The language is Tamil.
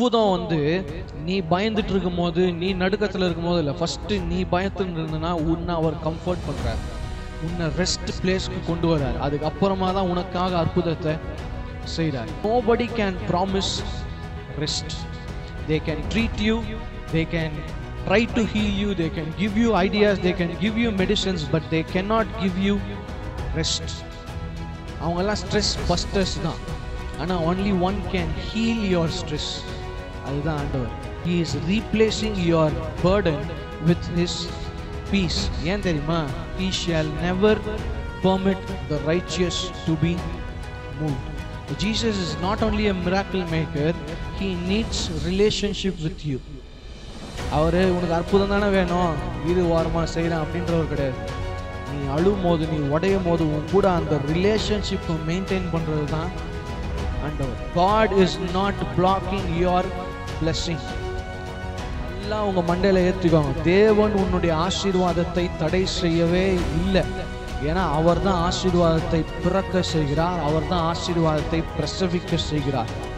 அற்புதம் வந்து நீ பயந்துட்டு இருக்கும் போது நீ நடுக்கத்தில் இருக்கும் போது இல்லை ஃபர்ஸ்ட் நீ பயத்துல இருந்தனா உன்னை அவர் கம்ஃபர்ட் பண்றார் உன்னை ரெஸ்ட் பிளேஸ்க்கு கொண்டு வரார் அதுக்கப்புறமா தான் உனக்காக அற்புதத்தை செய்கிறார் nobody can promise rest they can treat you they can try to heal you they can give you ideas they can give you medicines but they can not give you rest அவங்கெல்லாம் ஸ்ட்ரெஸ் பஸ்டர்ஸ் தான் ஆனால் only one can heal your stress அதுதான் ஆண்டவர் he is replacing your burden with his peace ஏன் தெரியுமா he shall never permit the righteous to be move Jesus is not only a miracle maker he needs relationship with you அவர் உனக்கு அற்புதம் தானே வேணும் இது ஓரமாக செய்கிறேன் அப்படின்றவர் கிடையாது நீ அழும் போது நீ உடையும் போது உன் கூட அந்த ரிலேஷன்ஷிப்பை மெயின்டைன் பண்ணுறது தான் ஆண்டவர் God is not blocking your blessing எல்லாம் உங்க மண்டையில ஏற்றிக்கோங்க தேவன் உன்னுடைய ஆசீர்வாதத்தை தடை செய்யவே இல்லை ஏன்னா அவர் தான் ஆசீர்வாதத்தை பிறக்க செய்கிறார் அவர் தான் ஆசீர்வாதத்தை பிரசவிக்க செய்கிறார்